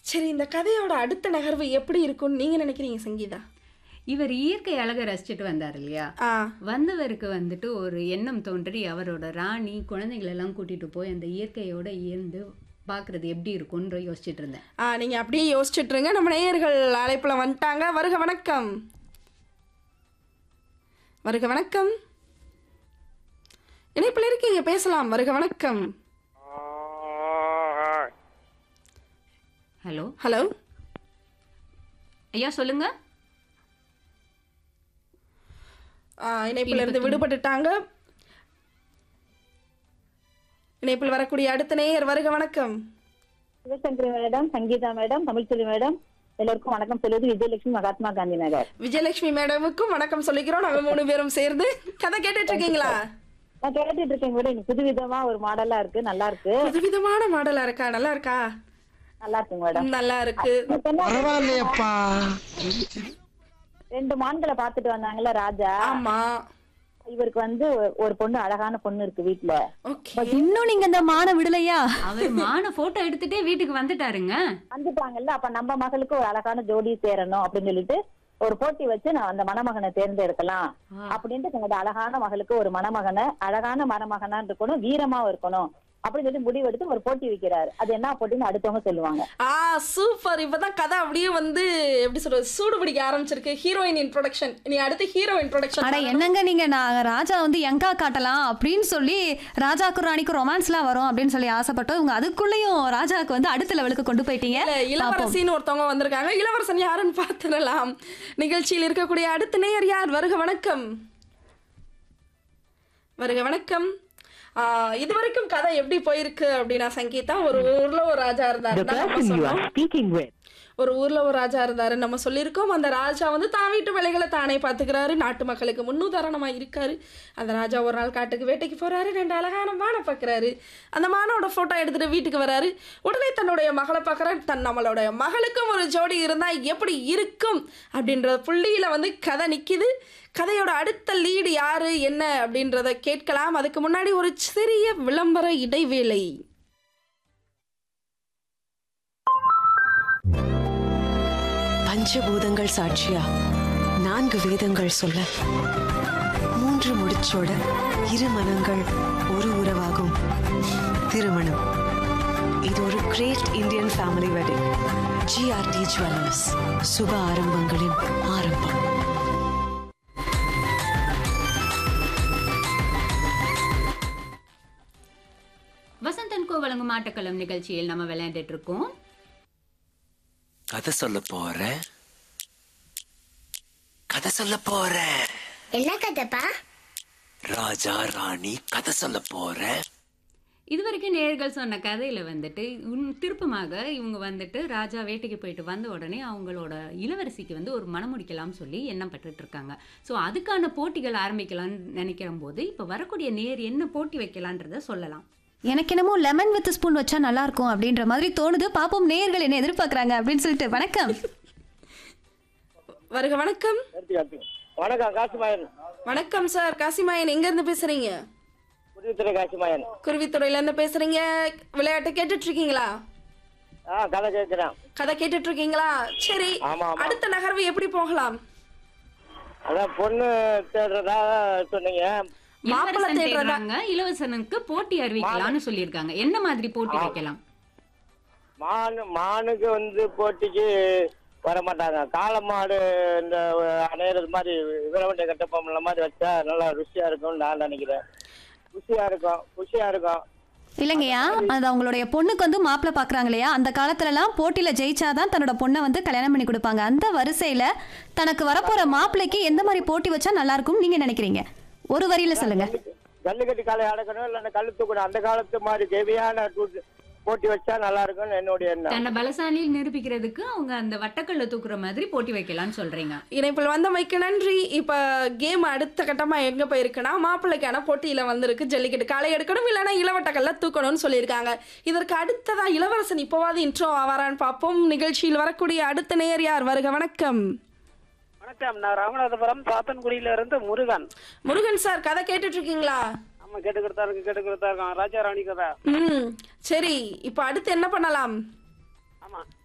சரி இந்த கதையோட அடுத்த நகர்வு எப்படி இருக்கும்னு நீங்க நினைக்கிறீங்க சங்கீதா இவர் இயற்கை அழகை ரசிச்சுட்டு வந்தார் இல்லையா ஆ வந்தவருக்கு வந்துட்டு ஒரு எண்ணம் தோன்றி அவரோட ராணி குழந்தைகள் எல்லாம் கூட்டிட்டு போய் அந்த இயற்கையோட இயந்து பார்க்கறது எப்படி இருக்கும்ன்ற யோசிச்சுட்டு இருந்தேன் ஆ நீங்க அப்படியே யோசிச்சுட்டு இருங்க நம்ம நேயர்கள் அழைப்புல வந்துட்டாங்க வருக வணக்கம் வருக வணக்கம் இணைப்பில் இருக்கீங்க பேசலாம் வருக வணக்கம் ஹலோ ஹலோ ஐயா சொல்லுங்க ஆ, இணைப்பில் இருந்து விடுபட்டுட்டாங்க இணைப்பில் வரக்கூடிய அடுத்த நேயர் வருக வணக்கம் Sivasankari madam Sangeetha madam Tamilselvi madam எல்லோருக்கும் வணக்கம் சொல்லுவது விஜயலட்சுமி மகாத்மா காந்தி நகர் விஜயலட்சுமி மேடமுக்கும் வணக்கம் சொல்லிக்கிறோம் நாங்க மூணு பேரும் சேர்ந்து கதை கேட்டுட்டு இருக்கீங்களா நான் கேட்டுட்டு இருக்கேன் கூட புது விதமா ஒரு மாடலா இருக்கு நல்லா இருக்கு புதுவிதமான மாடலா இருக்கா நல்லா இருக்கா நல்லா இருக்குங்க மேடம் நல்லா இருக்கு இப்ப என்ன, பரவாயில்லையப்பா ரெண்டு மான்களை பாத்துட்டு வந்தாங்கல்ல ராஜா ஆமா இவருக்கு வந்து ஒரு பொண்ணு அழகான பொண்ணு இருக்கு வீட்டுல ஓகே இன்னும் நீங்க இந்த மான விடலையா அவர் மான போட்டோ எடுத்துட்டே வீட்டுக்கு வந்துட்டாருங்க வந்துட்டாங்கல்ல அப்ப நம்ம மகளுக்கு ஒரு அழகான ஜோடி சேரணும் அப்படின்னு சொல்லிட்டு ஒரு போட்டி வச்சு நான் அந்த மணமகனை தேர்ந்தெடுக்கலாம் அப்படின்ட்டு தன்னோட அழகான மகளுக்கு ஒரு மணமகனை அழகான மணமகனா இருக்கணும் வீரமா இருக்கணும் அப்படின்னு சொல்லி முடிவெடுத்து ஒரு போட்டி வைக்கிறாரு அது என்ன போட்டின்னு அடுத்தவங்க சொல்லுவாங்க ஆ சூப்பர் இப்பதான் கதை அப்படியே வந்து எப்படி சொல்றது சூடு பிடிக்க ஆரம்பிச்சிருக்கு ஹீரோயின் இன்ட்ரோடக்ஷன் இனி அடுத்து ஹீரோ அட இன்ட்ரோடக்ஷன் என்னங்க நீங்க நான் ராஜா வந்து எங்கா காட்டலாம் அப்படின்னு சொல்லி ராஜாக்கும் ராணிக்கும் ரொமான்ஸ்லாம் வரும் அப்படின்னு சொல்லி ஆசைப்பட்டோம் இவங்க அதுக்குள்ளேயும் ராஜாவுக்கு வந்து அடுத்த லெவலுக்கு கொண்டு போயிட்டீங்க பாப்போம். இளவரசின்னு ஒருத்தவங்க வந்திருக்காங்க இளவரசன் யாருன்னு பார்த்துடலாம் நிகழ்ச்சியில் இருக்கக்கூடிய அடுத்த நேயர் யார் வருக வணக்கம் வருக வணக்கம் ஆ, இது வரைக்கும் கதை எப்படி போயிருக்கு அப்படின்னா சங்கீதா ஒரு ஊர்ல ஒரு ராஜா இருந்தாரு நம்ம சொன்னோம். ஒரு ஊர்ல ஒரு ராஜா இருந்தாரு நம்ம சொல்லியிருக்கோம் அந்த ராஜா வந்து தான் வீட்டு வேலைகளை தானே பாத்துக்கிறாரு நாட்டு மக்களுக்கு முன்னுதாரணமா இருக்காரு அந்த ராஜா ஒரு நாள் காட்டுக்கு வேட்டைக்கு போறாரு ரெண்டு அழகான மானை பார்க்கறாரு அந்த மானோட போட்டோ எடுத்துட்டு வீட்டுக்கு வராரு உடனே தன்னுடைய மகளை பார்க்கறாரு தன் நம்மளுடைய மகளுக்கும் ஒரு ஜோடி இருந்தா எப்படி இருக்கும் அப்படின்ற புள்ளியில வந்து கதை நிக்குது கதையோட அடுத்த லீடு யாரு என்ன அப்படின்றத கேட்கலாம் அதுக்கு முன்னாடி ஒரு சிறிய விளம்பர இடைவேளை பஞ்சபூதங்கள் சாட்சியா நான்கு வேதங்கள் சொல்ல மூன்று முடிச்சோட இரு மனங்கள் ஒரு உறவாகும் திருமணம் இது ஒரு great Indian family wedding GRT jewellers சுப ஆரம்பங்களின் ஆரம்பம் வசந்தன் கோ வழங்கும் ஆட்டக்களம் நிகழ்ச்சியில் நம்ம விளையாண்டுட்டு இருக்கோம் கதை சொல்ல போறேன் கதை சொல்ல போறேன் என்ன கதைப்பா ராஜா ராணி கதை சொல்ல போறேன் இது வரைக்கும் நேர்கள் சொன்ன கதையில வந்துட்டு உன் திருப்பமாக இவங்க வந்துட்டு ராஜா வேட்டைக்கு போயிட்டு வந்த உடனே அவங்களோட இளவரசிக்கு வந்து ஒரு மணமுடிக்கலாம் சொல்லி எண்ணம் பட்டுட்டு இருக்காங்க ஸோ அதுக்கான போட்டிகள் ஆரம்பிக்கலாம்னு நினைக்கிற போது இப்போ வரக்கூடிய நேர் என்ன போட்டி வைக்கலான்றத சொல்லலாம் எனக்கு என்னமோ லெமன் வித் ஸ்பூன் வச்சா நல்லா இருக்கும் அப்படின்ற மாதிரி தோணுது பாப்போம் நேயர்கள் என்ன எதிர்பார்க்கறாங்க அப்படின்னு சொல்லிட்டு வணக்கம் வருக வணக்கம் வணக்கம் காசிமாயன் வணக்கம் சார் காசிமாயன் எங்க இருந்து பேசுறீங்க புதுத்துறை காசிமாயன் குருவித்துறையில இருந்து பேசுறீங்க விளையாட்டு கேட்டுட்டு இருக்கீங்களா ஆ கதை கேட்கிறேன் கதை கேட்டுட்டு இருக்கீங்களா சரி ஆமா, ஆமா. அடுத்த நகர்வு எப்படி போகலாம் அதான் பொண்ணு தேடுறதா சொன்னீங்க மாப்பிள்ளை இளவரசன் தேடுறதா தேடுறாங்க இளவரசனுக்கு போட்டி அறிவிக்கலாம்னு சொல்லியிருக்காங்க என்ன மாதிரி போட்டி வைக்கலாம் மானு மானுக்கு வந்து போட்டிக்கு வர மாட்டாங்க காளை மாடு இந்த அணையிறது மாதிரி விரவண்டை கட்டப்பொம்மல மாதிரி வச்சா நல்லா ருசியா இருக்கும்னு நான் நினைக்கிறேன் ருசியா இருக்கும் ருசியா இருக்கும் இல்லைங்கய்யா அது அவங்களுடைய பொண்ணுக்கு வந்து மாப்பிள்ளை பார்க்குறாங்க இல்லையா அந்த காலத்துலலாம் போட்டியில் ஜெயிச்சாதான் தன்னோட பொண்ணை வந்து கல்யாணம் பண்ணி கொடுப்பாங்க அந்த வரிசையில் தனக்கு வரப்போகிற மாப்பிள்ளைக்கு எந்த மாதிரி போட்டி வச்சா நல்லா இருக்கும்னு நீங்கள் நினைக்கிறீங்க ஒரு வரியில் சொல்லுங்க ஜல்லிக்கட்டு காலை அடக்கணும் இல்லைன்னா கல்லு தூக்கணும் அந்த காலத்து மாதிரி தேவையான டூ- போட்டி வச்சா நல்லா இருக்கும்னு என்னுடைய எண்ணம் தன்னை பலசாலியில் நிரூபிக்கிறதுக்கு அவங்க அந்த வட்டக்கல்ல தூக்குற மாதிரி போட்டி வைக்கலாம்னு சொல்றீங்க இணைப்பில் வந்தமைக்கு நன்றி இப்ப கேம் அடுத்த கட்டமா எங்க போயிருக்குன்னா மாப்பிள்ளைக்கான போட்டியில வந்திருக்கு ஜல்லிக்கட்டு காலை எடுக்கணும் இல்லைன்னா இளவட்டக்கல்ல தூக்கணும்னு சொல்லியிருக்காங்க இதற்கு அடுத்ததா இளவரசன் இப்போவாது இன்ட்ரோ ஆவாரான்னு பார்ப்போம் நிகழ்ச்சியில் வரக்கூடிய அடுத்த நேயர் யார் வருக வணக்கம் வணக்கம் நான் ராமநாதபுரம் சாத்தன்குடியில இருந்து முருகன் முருகன் சார் கதை கேட்டுட்டு இருக்கீங்களா ஆமா கேட்டு கொடுத்தா இருக்கு கேட்டு கொடுத்தா இருக்கான் ராஜா ராணி கதை ம் சரி இப்போ அடுத்து என்ன பண்ணலாம் ஆமா